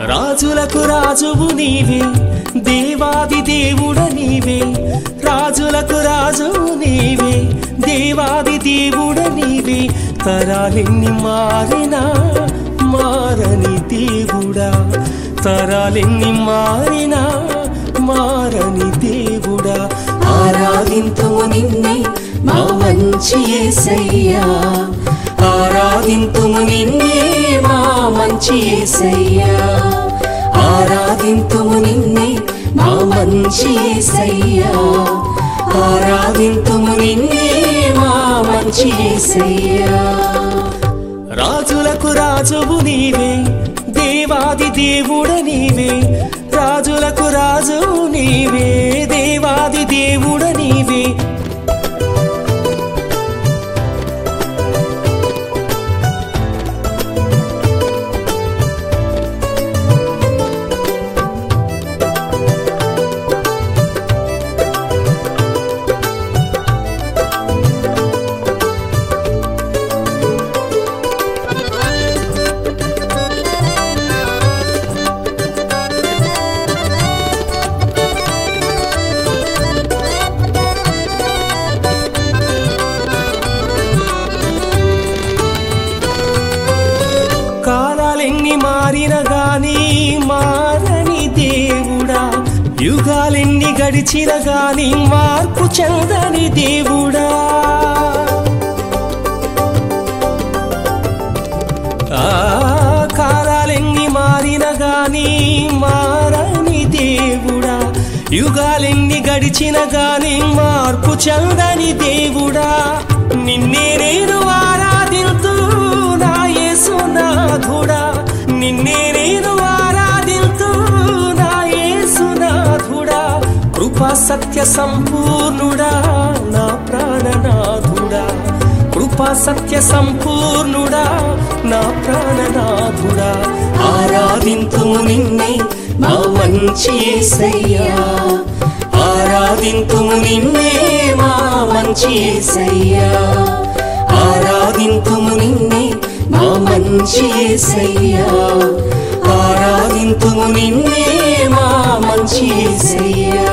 రాజులకు రాజువు నీవే దేవాది దేవుడ నీవే రాజులకు రాజువు నీవే దేవాది దేవుడ నీవే తరాలెన్ని మారినా మారని దేవుడా తరాలెన్ని మారినా మారని దేవుడా ఆరాధింతుము నిన్నే మా మంచి యేసయ్యా ఆరాధింతుము నిన్నే మా మంచి యేసయ్యా ఆరాధింతుము నిన్నే మా మంచి యేసయ్యా ఆరాధింతుము నిన్నే మా మంచి యేసయ్యా రాజులకు రాజువు నీవే దేవాది దేవుడ నీవే రాజులకు రాజువు నీవే దేవాది దేవుడ నీవే కాలాలెన్ని మారిన గాని మారని దేవుడా యుగాలెన్ని గడిచిన గాని మార్పు చెందని దేవుడా ఆ కాలాలెన్ని మారిన గాని మారని దేవుడా యుగాలెన్ని గడిచిన గాని మార్పు చెందని దేవుడా నిన్నే నేను ఆరాధింతూ నా యేసునాథుడా నిన్నే నేను ఆరాధింతూ నా యేసునాథుడా కృపా సత్య సంపూర్ణుడా నా ప్రాణనాథుడా కృపా సత్య సంపూర్ణుడా నా ప్రాణనాథుడా ఆరాధింతుము నిన్నే మా మంచి యేసయ్యా ఆరాధింతుము నిన్నే మా మంచి యేసయ్యా ఆరాధింతుము నిన్నే మా మంచి యేసయ్యా ఆరాధింతుము నిన్నే మా మంచి యేసయ్యా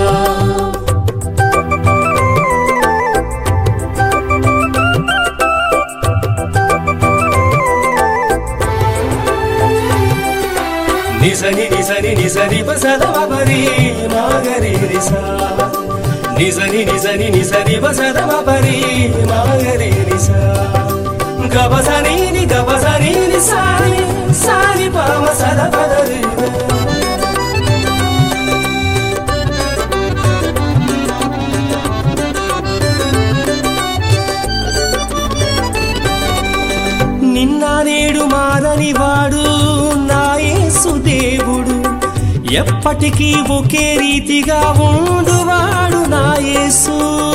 నిజని నిజని నిజని బసదమరి నాగరి నిసా నిజని నిజని నిజని బసదమరి నాగరి నిసా గబసని ని గబసని ని సాని సాని పామ సద పదరి నిన్న నేడు మారని వాడు నా యేసు దేవుడు ఎప్పటికీ ఒకే రీతిగా ఉండువాడు నా యేసు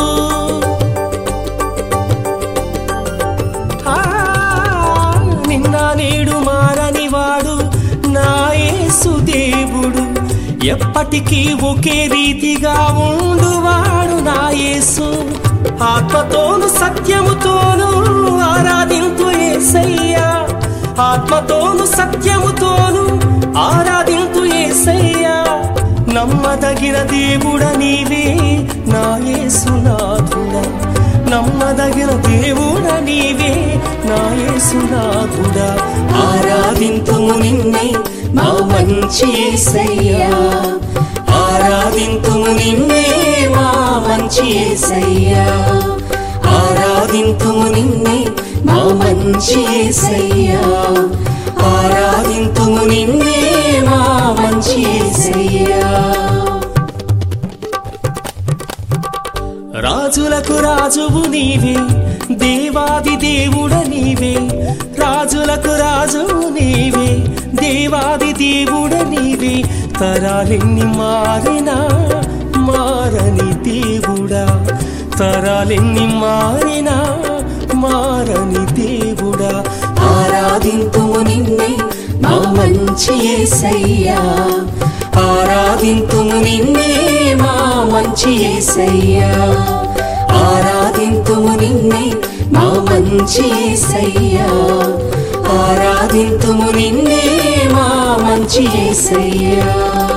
ఆ, నిన్న నేడు మారని వాడు నా యేసు దేవుడు ఎప్పటికీ ఒకే రీతిగా ఉండువాడు నా యేసు ఆత్మతోను సత్యముతోను ఆరాధింతు ఏసయ్యా ఆత్మతోను సత్యముతోను ఆరాధింతు ఏసయ్యా నమ్మదగిన దేవుడ నీవే నా యేసునాథుడా నమ్మదగిన దేవుడ నీవే నా యేసునాథుడా ఆరాధింతుము నిన్నే మా మంచి యేసయ్యా ఆరాధింతుము నిన్నే మా మంచి యేసయ్యా ఆరాధింతుము నిన్నే మా మంచి యేసయ్యా ఆరాధింతుము నిన్నే మా మంచి యేసయ్యా రాజులకు రాజువు నీవే దేవాది దేవుడ నీవే రాజులకు రాజువు నీవే దేవాది దేవుడ నీవే తరాలెన్ని మారినా మారని దేవుడా తరాలెన్ని మారినా మారని దేవుడా ఆరాధింతుము నిన్నే మా మంచి యేసయ్యా ఆరాధింతుము నిన్నే మా మంచి యేసయ్యా ఆరాధింతుము నిన్నే మా మంచి యేసయ్యా ఆరాధింతుము నిన్నే మా మంచి యేసయ్యా